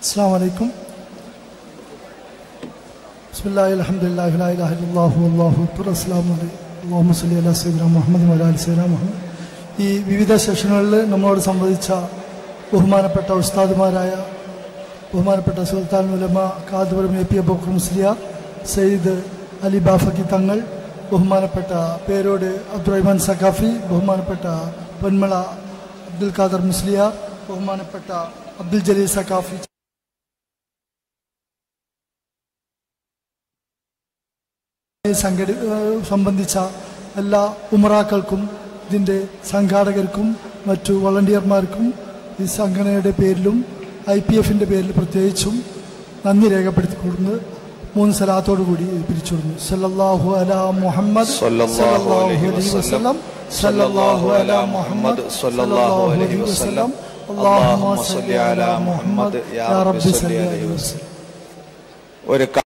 السلام عليكم بسم الله الحمد لله لا اله الا الله والله اكبر السلام عليكم اللهم صل على سيدنا മുഹമ്മദ് وعلى ال سيدنا മുഹമ്മദ് ഈ വിവിധ സെഷനുകളിൽ നമ്മളോട് സംബന്ധിച്ച ബഹുമാനപ്പെട്ട ഉസ്താദുമാരായ ബഹുമാനപ്പെട്ട സുൽത്താൻ ഉലമ കാതുപുരം എ പി അബൂക്കർ മുസ്ലിയാർ സയ്യിദ് അലി ബാഫക്കി തങ്ങൾ ബഹുമാനപ്പെട്ട പേരോട് അബ്ദുറഹ്മാൻ സഖാഫി ബഹുമാനപ്പെട്ട പൊന്മള അബ്ദുൽ ഖാദർ മുസ്ലിയാർ ബഹുമാനപ്പെട്ട അബ്ദുൽ ജലീൽ സഖാഫി സംഘടി ഏഹ് സംബന്ധിച്ച എല്ലാ ഉമറാക്കൾക്കും ഇതിൻ്റെ സംഘാടകർക്കും മറ്റു വളണ്ടിയർമാർക്കും ഈ സംഘടനയുടെ പേരിലും ഐ പി എഫിൻ്റെ പേരിൽ പ്രത്യേകിച്ചും നന്ദി രേഖപ്പെടുത്തിക്കൊടുന്ന് മൂന്ന് സ്ഥലത്തോടു കൂടി പിരിച്ചുവിടുന്നു സല്ലല്ലാഹു അലാ മുഹമ്മദ് സല്ലല്ലാഹു അലൈഹി വസല്ലം സല്ലല്ലാഹു അലാ മുഹമ്മദ് സല്ലല്ലാഹു അലൈഹി വസല്ലം അല്ലാഹുമ്മ സല്ലി അലാ മുഹമ്മദ് യാ റബ്ബി സല്ലി അലൈഹി വസല്ലം ഒരു